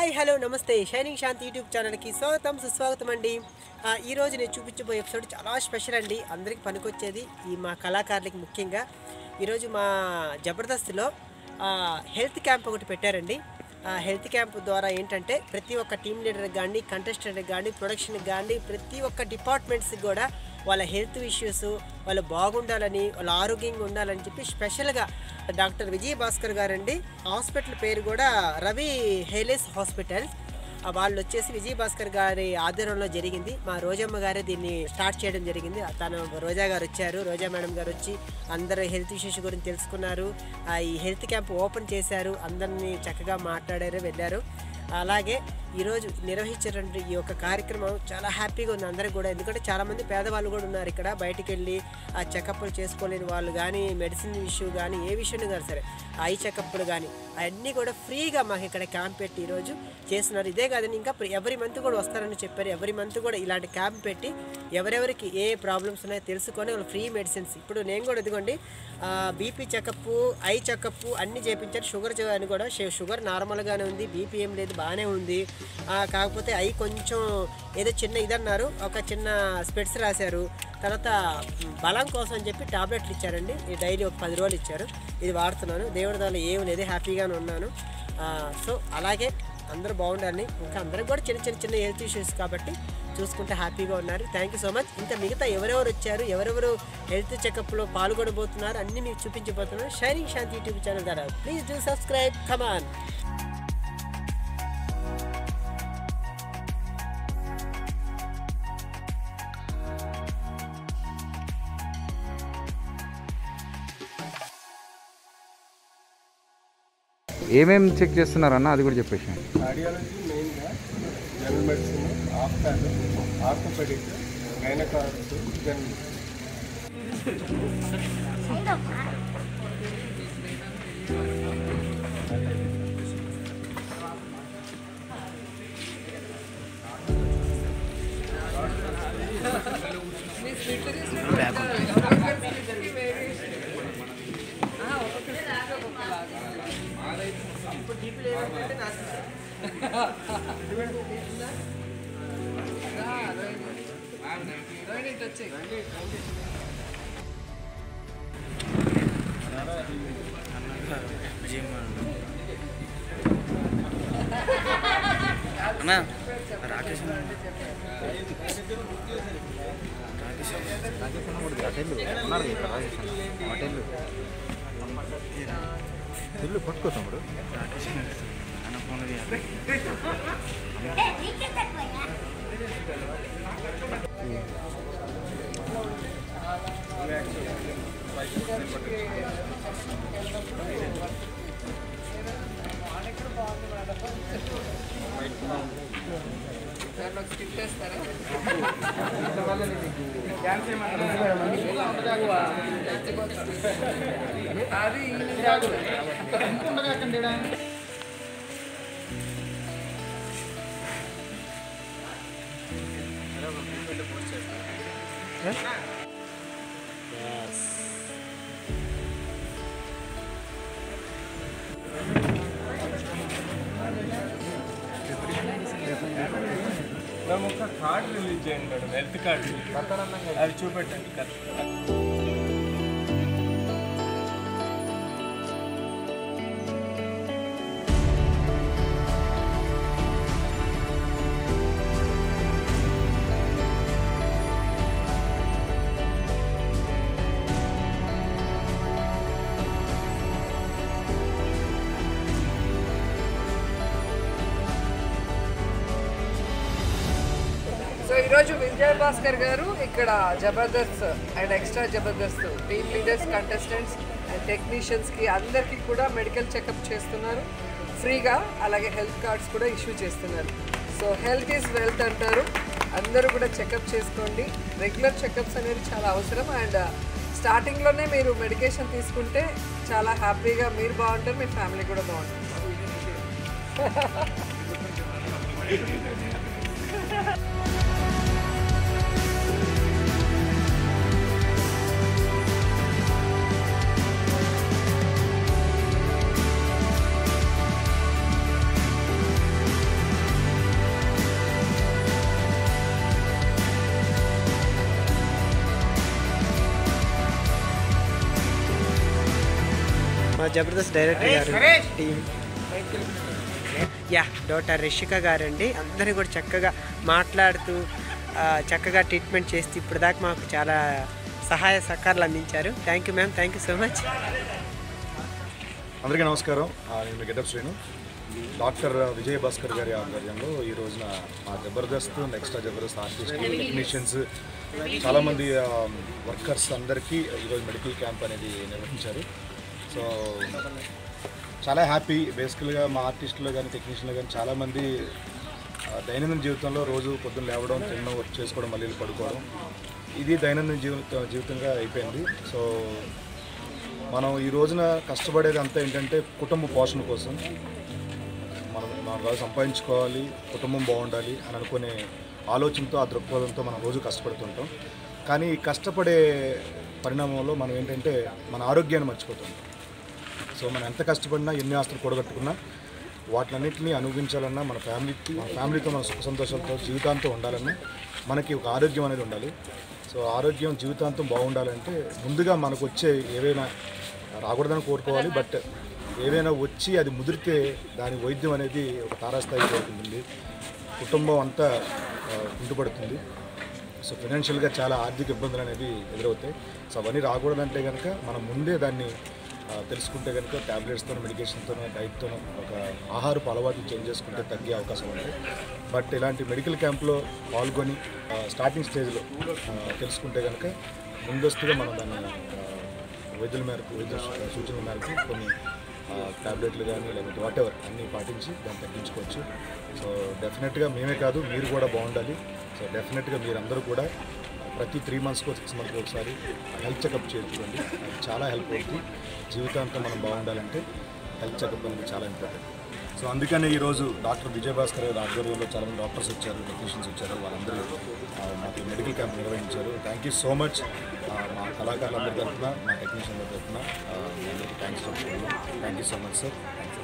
Hi hello namaste shining Shanti YouTube ఛానల్కి స్వాగతం సుస్వాగతం అండి ఆ, ఈ రోజు నేను చూపించబోయే ఎపిసోడ్ చాలా స్పెషల్ అండి అందరికి పనికొచ్చేది ఈ మా కళాకారులకి ముఖ్యంగా ఈరోజు మా జబర్దస్త్లో ఆ, హెల్త్ క్యాంప్ ఒకటి పెట్టారండి ఆ హెల్త్ క్యాంప్ ద్వారా ఏంటంటే ప్రతి ఒక్క టీమ్ లీడర్కి కానీ కంటెస్టెంట్కి కానీ ప్రొడక్షన్కి కానీ ప్రతి ఒక్క డిపార్ట్మెంట్స్కి కూడా వాళ్ళ హెల్త్ ఇష్యూస్ వాళ్ళు బాగుండాలని వాళ్ళ ఆరోగ్యంగా ఉండాలని చెప్పి స్పెషల్గా డాక్టర్ విజయ్ భాస్కర్ గారండి హాస్పిటల్ పేరు కూడా రవి హెయిలెస్ హాస్పిటల్ ఆ వాళ్ళు వచ్చేసి విజయ్ భాస్కర్ గారి ఆధ్వర్యంలో జరిగింది మా రోజమ్మ గారే దీన్ని స్టార్ట్ చేయడం జరిగింది తను రోజా గారు వచ్చారు రోజా మేడం గారు వచ్చి అందరూ హెల్త్ ఇష్యూస్ గురించి తెలుసుకున్నారు ఆ, ఈ హెల్త్ క్యాంప్ ఓపెన్ చేశారు అందరినీ చక్కగా మాట్లాడారు వెళ్ళారు అలాగే ఈరోజు నిర్వహించేటువంటి ఈ యొక్క కార్యక్రమం చాలా హ్యాపీగా ఉంది అందరికి కూడా ఎందుకంటే చాలామంది పేదవాళ్ళు కూడా ఉన్నారు ఇక్కడ బయటికి వెళ్ళి ఆ చెకప్లు చేసుకోలేని వాళ్ళు కానీ మెడిసిన్ ఇష్యూ కానీ ఏ విషయం కానీ సరే ఐ చెకప్లు కానీ అవన్నీ కూడా ఫ్రీగా మాకు ఇక్కడ క్యాంప్ పెట్టి ఈరోజు చేస్తున్నారు ఇదే కాదండి ఇంకా ఎవరి మంత్ కూడా వస్తారని చెప్పారు ఎవరి మంత్ కూడా ఇలాంటి క్యాంప్ పెట్టి ఎవరెవరికి ఏ ప్రాబ్లమ్స్ ఉన్నాయో తెలుసుకొని వాళ్ళు ఫ్రీ మెడిసిన్స్ ఇప్పుడు నేను కూడా ఇదిగోండి బీపీ చెకప్ ఐ చెకప్ అన్నీ చేయించారు షుగర్ చే- అని కూడా షు- షుగర్ నార్మల్గానే ఉంది బీపీ ఏం లేదు బాగానే ఉంది ఆ, కాకపోతే ఐ కొంచెం ఏదో చిన్న ఇదన్నారు ఒక చిన్న స్పెట్స్ రాశారు తర్వాత బలం కోసం అని చెప్పి టాబ్లెట్లు ఇచ్చారండి ఈ డైలీ ఒక పది రోజులు ఇచ్చారు ఇది వాడుతున్నాను దేవుడి దానిలో ఏమి లేదు హ్యాపీగానే ఉన్నాను ఆ, సో అలాగే అందరూ బాగుండాలని ఇంకా అందరికి కూడా చిన్న చిన్న చిన్న హెల్త్ ఇష్యూస్ కాబట్టి చూసుకుంటే హ్యాపీగా ఉన్నారు థ్యాంక్ యూ సో మచ్ ఇంకా మిగతా ఎవరెవరు వచ్చారు ఎవరెవరు హెల్త్ చెకప్లో పాల్గొనబోతున్నారు అన్నీ మీకు చూపించబోతున్నాను షైనింగ్ శాంతి యూట్యూబ్ ఛానల్ ద్వారా ప్లీజ్ డూ సబ్స్క్రైబ్ కమాన్ ఏమేం చెక్ చేస్తున్నారన్న అది కూడా చెప్పేసి కార్డియాలజీ మెయిన్గా general medicine ophthal orthopaedic gynaecology general అన్నా రాకేష్ అన్న. రాకేష్ అన్న. అన్న ఫోన్ చేయాలి. మేము ఒక కార్డు రిలీజ్ చేయండి మేడం హెల్త్ కార్డు అది చూపెట్టండి సో ఈరోజు విజయ్ భాస్కర్ గారు ఇక్కడ Jabardasth and extra Jabardasth team leaders contestants and టెక్నీషియన్స్కి అందరికీ కూడా మెడికల్ చెకప్ చేస్తున్నారు ఫ్రీగా అలాగే హెల్త్ కార్డ్స్ కూడా ఇష్యూ చేస్తున్నారు సో హెల్త్ ఈజ్ వెల్త్ అంటారు అందరూ కూడా చెకప్ చేసుకోండి రెగ్యులర్ చెకప్స్ అనేది చాలా అవసరం అండ్ స్టార్టింగ్లోనే మీరు మెడికేషన్ తీసుకుంటే చాలా హ్యాపీగా మీరు బాగుంటారు మీ ఫ్యామిలీ కూడా బాగుంటుంది Jabardasth director garu team yeah doctor Rishika గారండి అందరూ కూడా చక్కగా మాట్లాడుతూ ఆ, చక్కగా ట్రీట్మెంట్ చేస్తూ ఇప్పుడు దాకా మాకు చాలా సహాయ సహకారాలు అందించారు thank you ma'am thank you so much అందరికీ నమస్కారం ఆ, నేను మీ గెటప్ శ్రీను డాక్టర్ విజయ్ భాస్కర్ గారి ఆధ్వర్యంలో ఈ రోజున మా Jabardasth next Jabardasth artist technicians చాలామంది వర్కర్స్ అందరికీ ఈరోజు మెడికల్ క్యాంప్ అనేది నిర్వహించారు సో చాలా హ్యాపీ బేసికల్గా మా ఆర్టిస్టులు కానీ టెక్నీషియన్లు కానీ చాలామంది ఆ, దైనందిన జీవితంలో రోజు పొద్దున్న లేవడం తినడం వర్క్ చేసుకోవడం మళ్ళీ పడుకోవడం ఇది దైనందిన జీవిత జీవితంగా అయిపోయింది సో మనం ఈ రోజున కష్టపడేది అంతా ఏంటంటే కుటుంబ పోషణ కోసం మనం మనం రోజు సంపాదించుకోవాలి కుటుంబం బాగుండాలి అని అనుకునే ఆలోచనతో ఆ దృక్పథంతో మనం రోజు కష్టపడుతుంటాం కానీ ఈ కష్టపడే పరిణామంలో మనం ఏంటంటే మన ఆరోగ్యాన్ని మర్చిపోతుంటాం సో మనం ఎంత కష్టపడినా ఎన్ని ఆస్తులు కూడగట్టుకున్నా వాటిలన్నింటినీ అనుభవించాలన్నా మన ఫ్యామిలీకి మన ఫ్యామిలీతో మన సుఖ సంతోషాలతో జీవితాంతం ఉండాలన్నా మనకి ఒక ఆరోగ్యం అనేది ఉండాలి సో ఆరోగ్యం జీవితాంతం బాగుండాలంటే ముందుగా మనకు వచ్చే ఏవైనా రాకూడదని కోరుకోవాలి బట్ ఏవైనా వచ్చి అది ముదిరితే దాని వైద్యం అనేది ఒక తారాస్థాయికి ఉంటుంది కుటుంబం అంతా ఆ, కుంటుపడుతుంది సో ఫైనాన్షియల్గా చాలా ఆర్థిక ఇబ్బందులు అనేవి ఎదురవుతాయి సో అవన్నీ రాకూడదంటే కనుక మనం ముందే దాన్ని ఆ, తెలుసుకుంటే కనుక ట్యాబ్లెట్స్తో మెడికేషన్తో డైట్తో ఒక ఆహారపు అలవాట్లు చేంజ్ చేసుకుంటే తగ్గే అవకాశం ఉంది బట్ ఇలాంటి మెడికల్ క్యాంప్లో పాల్గొని ఆ, స్టార్టింగ్ స్టేజ్లో ఆ, తెలుసుకుంటే కనుక ముందస్తుగా మనం దాన్ని ఆ, వైద్యుల మేరకు వైద్య సూ- సూచనల మేరకు కొన్ని ట్యాబ్లెట్లు కానీ లేకపోతే వాట్ ఎవర్ అన్నీ పాటించి దాన్ని తగ్గించుకోవచ్చు సో డెఫినెట్గా మేమే కాదు మీరు కూడా బాగుండాలి సో డెఫినెట్గా మీరందరూ కూడా ప్రతి త్రీ మంత్స్కో సిక్స్ మంత్స్కి ఒకసారి హెల్త్ చెకప్ చేయించుకోండి అది చాలా హెల్ప్ అవుతుంది జీవితాంతం మనం బాగుండాలంటే హెల్త్ చెకప్ అనేది చాలా ఇంపార్టెంట్ సో అందుకనే ఈరోజు డాక్టర్ విజయభాస్కర్ గారి ఆధ్వర్యంలో చాలామంది డాక్టర్స్ వచ్చారు టెక్నీషియన్స్ వచ్చారు వాళ్ళందరూ ఆ, మాకు మెడికల్ క్యాంప్ నిర్వహించారు థ్యాంక్ యూ సో మచ్ మా కళాకారులందరి తరఫున మా టెక్నీషియన్ల తరఫున ఆ, మీ అందరికీ థ్యాంక్స్ చెప్పుకున్నాం thank you so much sir thanks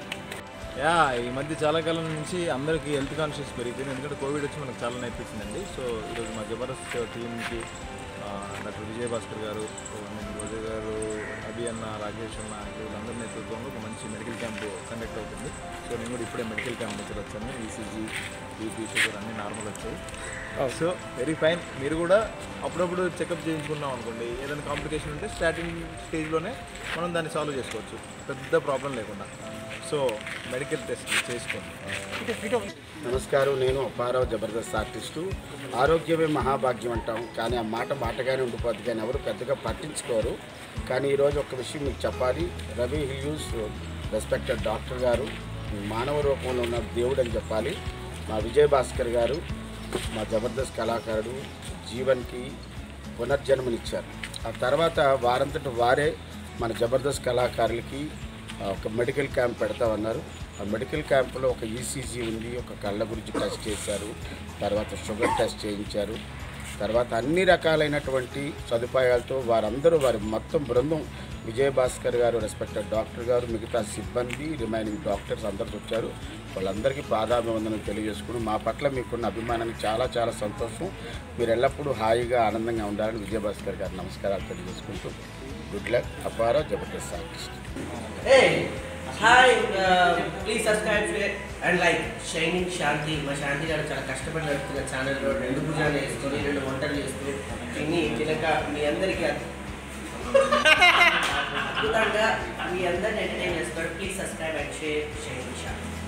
yeah ఈ మధ్య చాలా కాలం నుంచి అందరికీ హెల్త్ కాన్షియస్ పెరిగిపోయింది ఎందుకంటే కోవిడ్ వచ్చి మనకు చాలా నేర్పించిందండి సో ఈరోజు మా జబర్దస్త్ టీంకి డాక్టర్ విజయ్ భాస్కర్ గారు సో నేను రోజు గారు అభి అన్న రాకేష్ అన్న వీళ్ళందరి నేతృత్వంలో ఒక మంచి మెడికల్ క్యాంప్ కండక్ట్ అవుతుంది సో నేను కూడా ఇప్పుడే మెడికల్ క్యాంప్ దగ్గర వచ్చాను ఈసీజీ బీపీ షుగర్ అన్నీ నార్మల్ వచ్చాయి సో వెరీ ఫైన్ మీరు కూడా అప్పుడప్పుడు చెకప్ చేయించుకున్నాం అనుకోండి ఏదైనా కాంప్లికేషన్ ఉంటే స్టార్టింగ్ స్టేజ్లోనే మనం దాన్ని సాల్వ్ చేసుకోవచ్చు పెద్ద ప్రాబ్లం లేకుండా సో మెడికల్ టెస్ట్ చేసుకోండి నమస్కారం నేను అప్పారావు జబర్దస్త్ ఆర్టిస్టు ఆరోగ్యమే మహాభాగ్యం అంటాం కానీ ఆ మాట మాటగానే ఉండిపోద్ది కానీ ఎవరు పెద్దగా పట్టించుకోరు కానీ ఈరోజు ఒక విషయం మీకు చెప్పాలి రవి హిల్యూస్ రెస్పెక్టెడ్ డాక్టర్ గారు మానవ రూపంలో ఉన్న దేవుడు అని చెప్పాలి మా విజయ్ భాస్కర్ గారు మా జబర్దస్త్ కళాకారుడు జీవన్కి పునర్జన్మనిచ్చారు ఆ తర్వాత వారంతట వారే మన జబర్దస్త్ కళాకారులకి ఆ, ఒక మెడికల్ క్యాంప్ పెడతామన్నారు ఆ మెడికల్ క్యాంపులో ఒక ఈసీజీ ఉంది ఒక కళ్ళ గురించి టెస్ట్ చేశారు తర్వాత షుగర్ టెస్ట్ చేయించారు తర్వాత అన్ని రకాలైనటువంటి సదుపాయాలతో వారందరూ వారి మొత్తం బృందం విజయభాస్కర్ గారు రెస్పెక్టెడ్ డాక్టర్ గారు మిగతా సిబ్బంది రిమైనింగ్ డాక్టర్స్ అందరూ వచ్చారు వాళ్ళందరికీ పాదాభివందనం తెలియజేసుకుని మా పట్ల మీకున్న అభిమానానికి చాలా చాలా సంతోషం మీరు ఎల్లప్పుడూ హాయిగా ఆనందంగా ఉండాలని విజయభాస్కర్ గారు నమస్కారాలు తెలియజేసుకుంటూ గుడ్ లక్ అపారా Jabardasth artist Hey, hi, uh, please subscribe share and like shining Shanti మా శాంతి గారు చాలా కష్టపడి నడుపుతున్న ఛానల్లో రెండు భుజాలు వేసుకొని రెండు వంటలు చేస్తూ తిని తినక మీ అందరికీ అద్భుతంగా మీ అందరిని ఎంటర్టైన్ చేస్తారు please subscribe and share shining Shanti